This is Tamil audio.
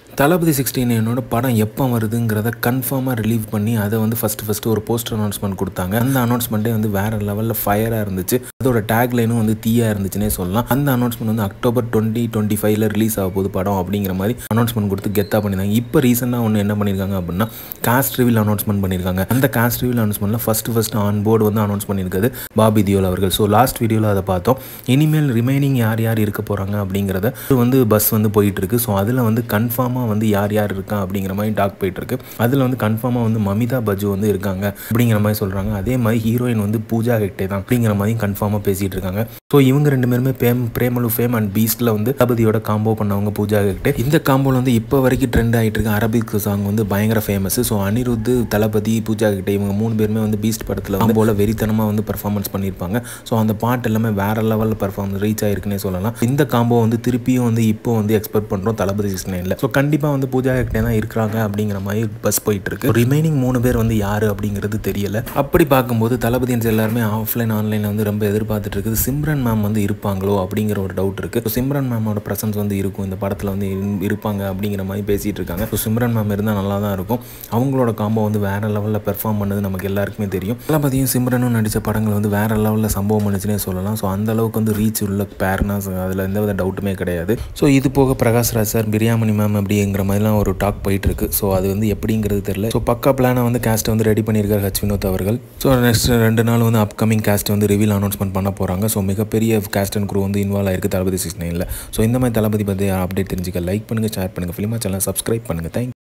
தளபதி சிக்ஸ்டீன் என்னோட படம் எப்போ வருதுங்கிறத கன்ஃபார்மாக ரிலீவ் பண்ணி அதை வந்து ஃபஸ்ட்டு ஃபஸ்ட்டு ஒரு போஸ்டர் அனௌன்ஸ்மெண்ட் கொடுத்தாங்க அந்த அனௌன்ஸ்மெண்ட்டே வந்து வேறு லெவலில் ஃபயராக இருந்துச்சு அதோட டேக்லைனும் வந்து தீயாக இருந்துச்சுன்னே சொல்லலாம் அந்த அனௌன்ஸ்மெண்ட் வந்து அக்டோபர் டுவெண்ட்டி டுவெண்ட்டி ஃபைவ்ல ரிலீஸ் ஆக போகுது படம் அப்படிங்கிற மாதிரி அனௌன்ஸ்மெண்ட் கொடுத்து கெத்தாக பண்ணியிருந்தாங்க இப்போ ரீசெண்டாக ஒன்று என்ன பண்ணியிருக்காங்க அப்படின்னா காஸ்ட் ரிவில் அனௌன்ஸ்மெண்ட் பண்ணியிருக்காங்க அந்த காஸ்ட் ரிவில் அனௌன்ஸ்மெண்ட்டில் ஃபஸ்ட்டு ஃபஸ்ட்டு ஆன் போர்டு வந்து அனௌன்ஸ் பண்ணியிருக்காது பாபி தியோல் அவர்கள் ஸோ லாஸ்ட் வீடியோவில் அதை பார்த்தோம் இனிமேல் ரிமைனிங் யார் யார் இருக்க போகிறாங்க அப்படிங்கிறத வந்து பஸ் வந்து போயிட்டு இருக்கு ஸோ அதில் வந்து கன்ஃபார்மாக வந்து யார் யார் இருக்கா அப்படிங்கிற மாதிரி டாக் போயிட்டு இருக்கு அதில் வந்து கன்ஃபார்மாக வந்து மமிதா பஜு வந்து இருக்காங்க அப்படிங்கிற மாதிரி சொல்கிறாங்க அதே மாதிரி ஹீரோயின் வந்து பூஜா ஹெக்டே தான் அப்படிங்கிற மாதிரி கன்ஃபார்மாக பேசிகிட்டு இருக்காங்க ஸோ இவங்க ரெண்டு பேருமே பேம் பிரேமலு ஃபேம் அண்ட் பீஸ்ட்டில் வந்து தளபதியோட காம்போ பண்ணவங்க பூஜா ஹெக்டே இந்த காம்போவில் வந்து இப்போ வரைக்கும் ட்ரெண்ட் ஆகிட்டு இருக்க அரபிக் சாங் வந்து பயங்கர ஃபேமஸ் ஸோ அனிருத் தளபதி பூஜா ஹெக்டே இவங்க மூணு பேருமே வந்து பீஸ்ட் படத்தில் வந்து போல வெறித்தனமாக வந்து பர்ஃபார்மன்ஸ் பண்ணியிருப்பாங்க ஸோ அந்த பாட்டு எல்லாமே வேற லெவலில் பர்ஃபார்மன்ஸ் ரீச் ஆயிருக்குன்னே சொல்லலாம் இந்த காம்போ வந்து திருப்பியும் வந்து இப்போ வந்து எக்ஸ்பெக்ட் பண்ணுறோம் தளபதி சிக்ஸ் நைனில் ஸோ கண்டிப்பாக வந்து பூஜா ஹெக்டே தான் இருக்கிறாங்க அப்படிங்கிற மாதிரி பஸ் போயிட்டு இருக்கு ரிமைனிங் மூணு பேர் வந்து யார் அப்படிங்கிறது தெரியல அப்படி பார்க்கும்போது தளபதியன்ஸ் எல்லாருமே ஆஃப்லைன் ஆன்லைனில் வந்து ரொம்ப எதிர்பார்த்துட்டு இருக்குது சிம்ரன் மேம் வந்து இருப்பாங்களோ அப்படிங்கிற ஒரு டவுட் இருக்குது ஸோ சிம்ரன் மேமோட ப்ரெசன்ஸ் வந்து இருக்கும் இந்த படத்தில் வந்து இரு- இருப்பாங்க அப்படிங்கிற மாதிரி பேசிகிட்டு இருக்காங்க ஸோ சிம்ரன் மேம் இருந்தால் நல்லா தான் இருக்கும் அவங்களோட காம்போ வந்து வேற லெவலில் பெர்ஃபார்ம் பண்ணது நமக்கு எல்லாருக்குமே தெரியும் தளபதியும் சிம்ரனும் நடித்த படங்கள் வந்து வேற லெவலில் சம்பவம் பண்ணுச்சுன்னே சொல்லலாம் ஸோ அந்த அளவுக்கு வந்து ரீச் உள்ள பேர்னா அதில் எந்தவித டவுட்டுமே கிடையாது ஸோ இது போக பிரகாஷ் ராஜ் சார் பிரியாமணி மேம் அப்படிங்கிற மாதிரிலாம் ஒரு டாக் போயிட்டு இருக்கு ஸோ அது வந்து எப்படிங்கிறது தெரியல ஸோ பக்கா பிளானை வந்து கேஸ்ட்டை வந்து ரெடி பண்ணியிருக்காரு ஹச் வினோத் அவர்கள் ஸோ நெக்ஸ்ட் ரெண்டு நாள் வந்து அப்கமிங் கேஸ்ட் வந்து ரிவீல் அனௌன்ஸ்மெண்ட் பண்ண போகிறாங்க ஸோ மிகப்பெரிய கேஸ்ட் அண்ட் குரூ வந்து இன்வால்வ் ஆயிருக்கு தளபதி சிக்ஸ் நைனில் ஸோ இந்த மாதிரி தளபதி பற்றி அப்டேட் தெரிஞ்சுக்க லைக் பண்ணுங்கள் ஷேர் பண்ணுங்கள் ஃபிலிமா சேனல் சப்ஸ்கிரைப் பண்ணுங்கள் தேங்க்